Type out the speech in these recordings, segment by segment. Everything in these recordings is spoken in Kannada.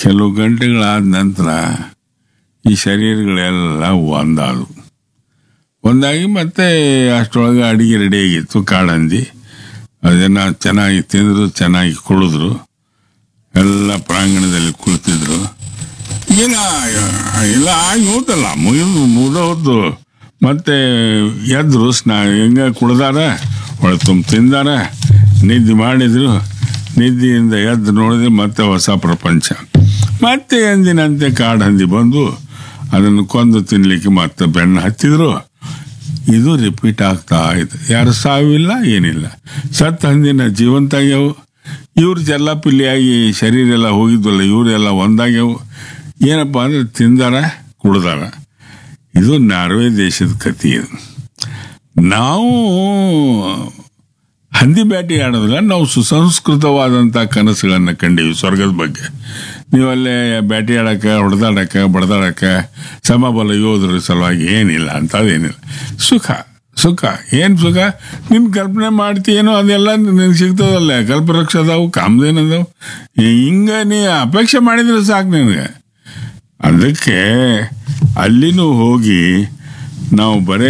ಕೆಲವು ಗಂಟೆಗಳಾದ ನಂತರ ಈ ಶರೀರಗಳೆಲ್ಲ ಒಂದಾದವು ಒಂದಾಗಿ ಮತ್ತೆ ಅಷ್ಟರೊಳಗೆ ಅಡಿಗೆ ರೆಡಿ ಆಗಿತ್ತು ಕಾಡಂದಿ ಅದನ್ನು ಚೆನ್ನಾಗಿ ತಿಂದರು ಚೆನ್ನಾಗಿ ಕುಡಿದ್ರು ಎಲ್ಲ ಪ್ರಾಂಗಣದಲ್ಲಿ ಕುಳಿತಿದ್ರು ಏನ ಎಲ್ಲ ಆಗಿ ಹೋತಲ್ಲ ಮುಗಿದು ಮುಗಿದೋತು ಮತ್ತೆ ಎದ್ರು ಸ್ನಾ ಹೆಂಗ ಕುಡ್ದಾರ ಒಳ ತುಂಬ ತಿಂದಾರ ನಿದ್ದೆ ಮಾಡಿದ್ರು ನಿದ್ದೆಯಿಂದ ಎದ್ದು ನೋಡಿದ್ರೆ ಮತ್ತೆ ಹೊಸ ಪ್ರಪಂಚ ಮತ್ತೆ ಎಂದಿನಂತೆ ಕಾಡು ಹಂದಿ ಬಂದು ಅದನ್ನು ಕೊಂದು ತಿನ್ಲಿಕ್ಕೆ ಮತ್ತೆ ಬೆನ್ನು ಹತ್ತಿದ್ರು ಇದು ರಿಪೀಟ್ ಆಗ್ತಾ ಇದೆ ಯಾರು ಸಾವಿಲ್ಲ ಏನಿಲ್ಲ ಸತ್ತ ಹಂದಿನ ಜೀವಂತ ಆಗ್ಯಾವು ಇವ್ರು ಜಲ್ಲಾಪಿಲ್ಲಿಯಾಗಿ ಶರೀರ ಎಲ್ಲ ಹೋಗಿದ್ವಲ್ಲ ಇವರೆಲ್ಲ ಒಂದಾಗ್ಯಾವು ಏನಪ್ಪ ಅಂದ್ರೆ ತಿಂದಾರ ಕುಡ್ದಾರ ಇದು ನಾರ್ವೆ ದೇಶದ ಕಥೆ ಇದು ನಾವು ಹಂದಿ ಬೇಟೆ ಆಡೋದಿಲ್ಲ ನಾವು ಸುಸಂಸ್ಕೃತವಾದಂಥ ಕನಸುಗಳನ್ನು ಕಂಡೀವಿ ಸ್ವರ್ಗದ ಬಗ್ಗೆ ನೀವಲ್ಲೇ ಬೇಟೆ ಆಡಕ್ಕೆ ಹೊಡೆದಾಡಕ್ಕೆ ಬಡ್ದಾಡಕ್ಕೆ ಸಮಬಲ ಯೋಧರ ಸಲುವಾಗಿ ಏನಿಲ್ಲ ಅಂತದೇನಿಲ್ಲ ಸುಖ ಸುಖ ಏನು ಸುಖ ನಿನ್ ಕಲ್ಪನೆ ಮಾಡ್ತೀಯೇನೋ ಅದೆಲ್ಲ ನಿನಗೆ ಸಿಗ್ತದಲ್ಲ ಕಲ್ಪವೃಕ್ಷ ಅದಾವು ಕಾಮಧೇನು ಅದಾವು ಹಿಂಗ ನೀ ಅಪೇಕ್ಷೆ ಮಾಡಿದ್ರೆ ಸಾಕು ನಿನಗೆ ಅದಕ್ಕೆ ಅಲ್ಲಿನೂ ಹೋಗಿ ನಾವು ಬರೇ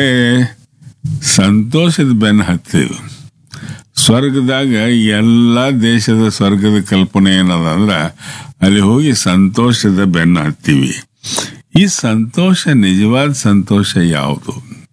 ಸಂತೋಷದ ಬೆನ್ನು ಹತ್ತೀವಿ ಸ್ವರ್ಗದಾಗ ಎಲ್ಲ ದೇಶದ ಸ್ವರ್ಗದ ಕಲ್ಪನೆ ಏನದ ಅಂದ್ರೆ ಅಲ್ಲಿ ಹೋಗಿ ಸಂತೋಷದ ಬೆನ್ನು ಹತ್ತೀವಿ ಈ ಸಂತೋಷ ನಿಜವಾದ ಸಂತೋಷ ಯಾವುದು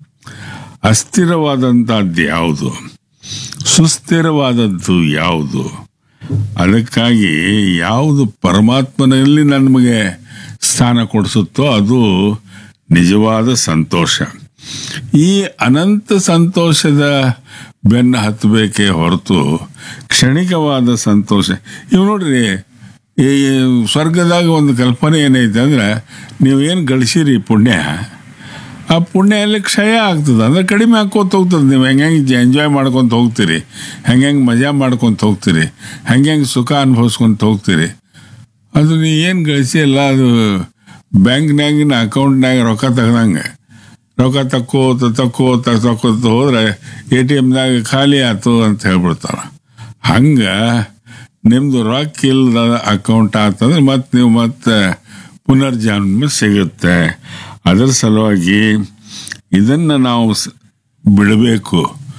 ಅಸ್ಥಿರವಾದಂಥದ್ದು ಯಾವುದು ಸುಸ್ಥಿರವಾದದ್ದು ಯಾವುದು ಅದಕ್ಕಾಗಿ ಯಾವುದು ಪರಮಾತ್ಮನಲ್ಲಿ ನಮಗೆ ಸ್ಥಾನ ಕೊಡಿಸುತ್ತೋ ಅದು ನಿಜವಾದ ಸಂತೋಷ ಈ ಅನಂತ ಸಂತೋಷದ ಬೆನ್ನು ಹತ್ತಬೇಕೇ ಹೊರತು ಕ್ಷಣಿಕವಾದ ಸಂತೋಷ ಇವು ನೋಡ್ರಿ ಈ ಸ್ವರ್ಗದಾಗ ಒಂದು ಕಲ್ಪನೆ ಏನೈತೆ ಅಂದ್ರೆ ನೀವೇನು ಗಳಿಸಿರಿ ಪುಣ್ಯ ಆ ಪುಣ್ಯ ಅಲ್ಲಿ ಕ್ಷಯ ಆಗ್ತದೆ ಅಂದ್ರೆ ಕಡಿಮೆ ಹಾಕೋತ ಹೋಗ್ತದೆ ನೀವು ಹೆಂಗೆ ಹೆಂಗೆ ಎಂಜಾಯ್ ಮಾಡ್ಕೊತ ಹೋಗ್ತೀರಿ ಹೆಂಗೆ ಹೆಂಗೆ ಮಜಾ ಮಾಡ್ಕೊತ ಹೋಗ್ತೀರಿ ಹೆಂಗೆ ಹೆಂಗೆ ಸುಖ ಅನುಭವಿಸ್ಕೊಂತ ಹೋಗ್ತೀರಿ ಅದು ನೀ ಏನು ಗಳಿಸಿ ಅಲ್ಲ ಅದು ಬ್ಯಾಂಕ್ನಾಗಿನ ಅಕೌಂಟ್ನಾಗ ರೊಕ್ಕ ತೆಗ್ದಂಗೆ ರೊಕ್ಕ ತಕ್ಕೋತ ತಕ್ಕೋತ ತಕ್ಕೋತ ಹೋದ್ರೆ ಎ ಟಿ ಎಮ್ನಾಗ ಖಾಲಿ ಆಯ್ತು ಅಂತ ಹೇಳ್ಬಿಡ್ತಾರ ಹಂಗೆ ನಿಮ್ಮದು ರೊಕ್ಕ ಇಲ್ಲದ ಅಕೌಂಟ್ ಆತಂದ್ರೆ ಮತ್ತೆ ನೀವು ಮತ್ತೆ ಪುನರ್ಜನ್ಮ ಸಿಗುತ್ತೆ ಅದರ ಸಲುವಾಗಿ ಇದನ್ನು ನಾವು ಸ್- ಬಿಡಬೇಕು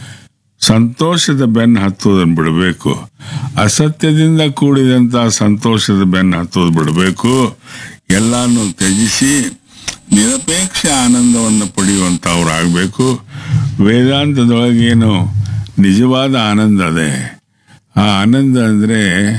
ಸಂತೋಷದ ಬೆನ್ನು ಹತ್ತೋದನ್ನು ಬಿಡಬೇಕು ಅಸತ್ಯದಿಂದ ಕೂಡಿದಂಥ ಸಂತೋಷದ ಬೆನ್ನು ಹತ್ತೋದು ಬಿಡಬೇಕು ಎಲ್ಲಾನು ತ್ಯಜಿಸಿ ನಿರಪೇಕ್ಷ ಆನಂದವನ್ನು ಪಡೆಯುವಂಥವ್ರಾಗಬೇಕು ವೇದಾಂತದೊಳಗೇನು ನಿಜವಾದ ಆನಂದ ಅದೇ ಆ ಆನಂದ ಅಂದರೆ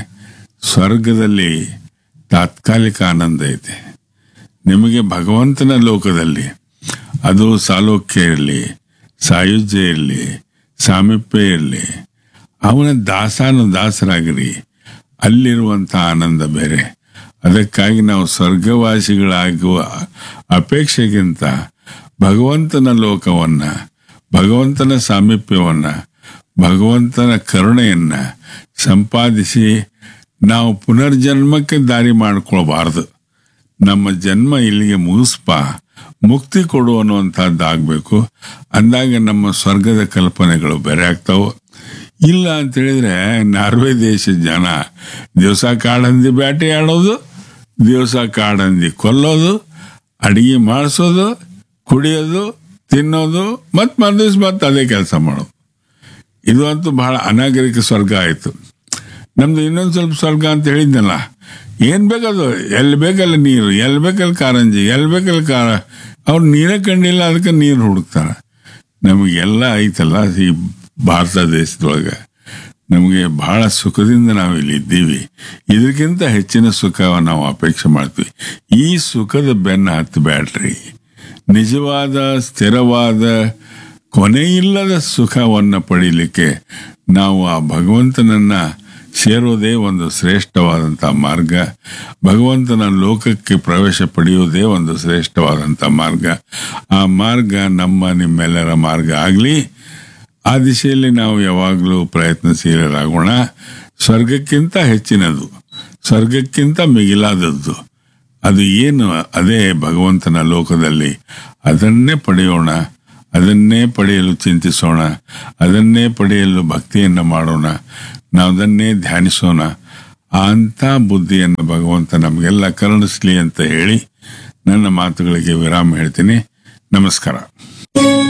ಸ್ವರ್ಗದಲ್ಲಿ ತಾತ್ಕಾಲಿಕ ಆನಂದ ಐತೆ ನಿಮಗೆ ಭಗವಂತನ ಲೋಕದಲ್ಲಿ ಅದು ಸಾಲೋಕ್ಯ ಇರಲಿ ಸಾಯುಜ್ಯ ಇರಲಿ ಸಾಮೀಪ್ಯ ಇರಲಿ ಅವನ ದಾಸಾನು ದಾಸರಾಗಿರಿ ಅಲ್ಲಿರುವಂಥ ಆನಂದ ಬೇರೆ ಅದಕ್ಕಾಗಿ ನಾವು ಸ್ವರ್ಗವಾಸಿಗಳಾಗುವ ಅಪೇಕ್ಷೆಗಿಂತ ಭಗವಂತನ ಲೋಕವನ್ನ ಭಗವಂತನ ಸಾಮೀಪ್ಯವನ್ನ ಭಗವಂತನ ಕರುಣೆಯನ್ನ ಸಂಪಾದಿಸಿ ನಾವು ಪುನರ್ಜನ್ಮಕ್ಕೆ ದಾರಿ ಮಾಡ್ಕೊಳ್ಬಾರ್ದು ನಮ್ಮ ಜನ್ಮ ಇಲ್ಲಿಗೆ ಮುಗಿಸ್ಪ ಮುಕ್ತಿ ಕೊಡು ಅನ್ನುವಂಥದ್ದಾಗಬೇಕು ಅಂದಾಗ ನಮ್ಮ ಸ್ವರ್ಗದ ಕಲ್ಪನೆಗಳು ಬೇರೆ ಆಗ್ತಾವೆ ಇಲ್ಲ ಅಂತ ಹೇಳಿದ್ರೆ ನಾರ್ವೆ ದೇಶದ ಜನ ದಿವಸ ಕಾಡಂದಿ ಬೇಟೆ ಆಡೋದು ದಿವಸ ಕಾಡಂದಿ ಕೊಲ್ಲೋದು ಅಡಿಗೆ ಮಾಡಿಸೋದು ಕುಡಿಯೋದು ತಿನ್ನೋದು ಮತ್ತು ಮರುದಿವ್ಸ ಮತ್ತೆ ಅದೇ ಕೆಲಸ ಮಾಡೋದು ಇದು ಅಂತೂ ಬಹಳ ಅನಾಗರಿಕ ಸ್ವರ್ಗ ಆಯಿತು ನಮ್ದು ಇನ್ನೊಂದು ಸ್ವಲ್ಪ ಸ್ವರ್ಗ ಅಂತ ಹೇಳಿದ್ನಲ್ಲ ಏನ್ ಬೇಕದು ಎಲ್ಲಿ ಬೇಕಲ್ಲ ನೀರು ಎಲ್ಲಿ ಬೇಕಲ್ಲಿ ಕಾರಂಜಿ ಎಲ್ಲಿ ಬೇಕಲ್ಲಿ ಕಾರ ಅವ್ರು ನೀರೇ ಕಂಡಿಲ್ಲ ಅದಕ್ಕೆ ನೀರು ಹುಡುಕ್ತಾರ ನಮಗೆಲ್ಲ ಐತಲ್ಲ ಈ ಭಾರತ ದೇಶದೊಳಗೆ ನಮಗೆ ಬಹಳ ಸುಖದಿಂದ ನಾವು ಇಲ್ಲಿ ಇದ್ದೀವಿ ಇದಕ್ಕಿಂತ ಹೆಚ್ಚಿನ ಸುಖ ನಾವು ಅಪೇಕ್ಷೆ ಮಾಡ್ತೀವಿ ಈ ಸುಖದ ಬೆನ್ನ ಹತ್ತಬೇಡ್ರಿ ನಿಜವಾದ ಸ್ಥಿರವಾದ ಕೊನೆಯಿಲ್ಲದ ಸುಖವನ್ನು ಪಡೀಲಿಕ್ಕೆ ನಾವು ಆ ಭಗವಂತನನ್ನ ಸೇರೋದೇ ಒಂದು ಶ್ರೇಷ್ಠವಾದಂಥ ಮಾರ್ಗ ಭಗವಂತನ ಲೋಕಕ್ಕೆ ಪ್ರವೇಶ ಪಡೆಯುವುದೇ ಒಂದು ಶ್ರೇಷ್ಠವಾದಂಥ ಮಾರ್ಗ ಆ ಮಾರ್ಗ ನಮ್ಮ ನಿಮ್ಮೆಲ್ಲರ ಮಾರ್ಗ ಆಗಲಿ ಆ ದಿಶೆಯಲ್ಲಿ ನಾವು ಯಾವಾಗಲೂ ಪ್ರಯತ್ನಶೀಲರಾಗೋಣ ಸ್ವರ್ಗಕ್ಕಿಂತ ಹೆಚ್ಚಿನದು ಸ್ವರ್ಗಕ್ಕಿಂತ ಮಿಗಿಲಾದದ್ದು ಅದು ಏನು ಅದೇ ಭಗವಂತನ ಲೋಕದಲ್ಲಿ ಅದನ್ನೇ ಪಡೆಯೋಣ ಅದನ್ನೇ ಪಡೆಯಲು ಚಿಂತಿಸೋಣ ಅದನ್ನೇ ಪಡೆಯಲು ಭಕ್ತಿಯನ್ನು ಮಾಡೋಣ ನಾವು ಅದನ್ನೇ ಧ್ಯಾನಿಸೋಣ ಅಂಥ ಬುದ್ಧಿಯನ್ನು ಭಗವಂತ ನಮಗೆಲ್ಲ ಕರುಣಿಸ್ಲಿ ಅಂತ ಹೇಳಿ ನನ್ನ ಮಾತುಗಳಿಗೆ ವಿರಾಮ ಹೇಳ್ತೀನಿ ನಮಸ್ಕಾರ